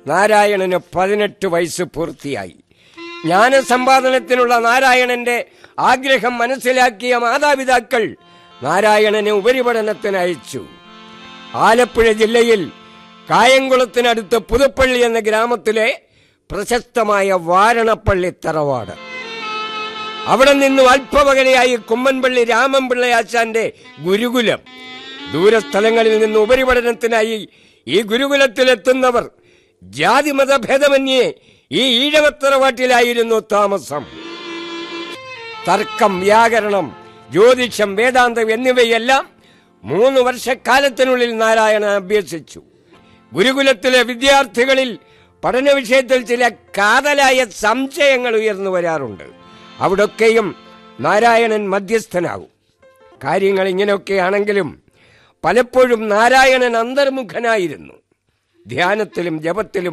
നാരായണന് പതിനെട്ട് വയസ്സ് പൂർത്തിയായി ജ്ഞാനസമ്പാദനത്തിനുള്ള നാരായണന്റെ ആഗ്രഹം മനസ്സിലാക്കിയ മാതാപിതാക്കൾ നാരായണനെ ഉപരിപഠനത്തിന് അയച്ചു ആലപ്പുഴ ജില്ലയിൽ കായംകുളത്തിനടുത്ത് പുതുപ്പള്ളി എന്ന ഗ്രാമത്തിലെ പ്രശസ്തമായ വാരണപ്പള്ളി തറവാട് അവിടെ നിന്നും അല്പമകലെയായി കുമ്മൻപള്ളി രാമൻപിള്ള ആശാന്റെ ഗുരുകുലം ദൂരസ്ഥലങ്ങളിൽ നിന്ന് ഉപരിപഠനത്തിനായി ഈ ഗുരുകുലത്തിലെത്തുന്നവർ ജാതിമത ഭേദമന്യേ ഈ ഈഴവത്തറവാട്ടിലായിരുന്നു താമസം തർക്കം വ്യാകരണം ജ്യോതിഷം വേദാന്തം എന്നിവയെല്ലാം മൂന്ന് വർഷക്കാലത്തിനുള്ളിൽ നാരായണൻ അഭ്യസിച്ചു ഗുരുകുലത്തിലെ വിദ്യാർത്ഥികളിൽ പഠന വിഷയത്തിൽ ചില കാതലായ സംശയങ്ങൾ ഉയർന്നു വരാറുണ്ട് അവിടൊക്കെയും നാരായണൻ മധ്യസ്ഥനാകും കാര്യങ്ങൾ ഇങ്ങനെയൊക്കെയാണെങ്കിലും പലപ്പോഴും നാരായണൻ അന്തർമുഖനായിരുന്നു ധ്യാനത്തിലും ജപത്തിലും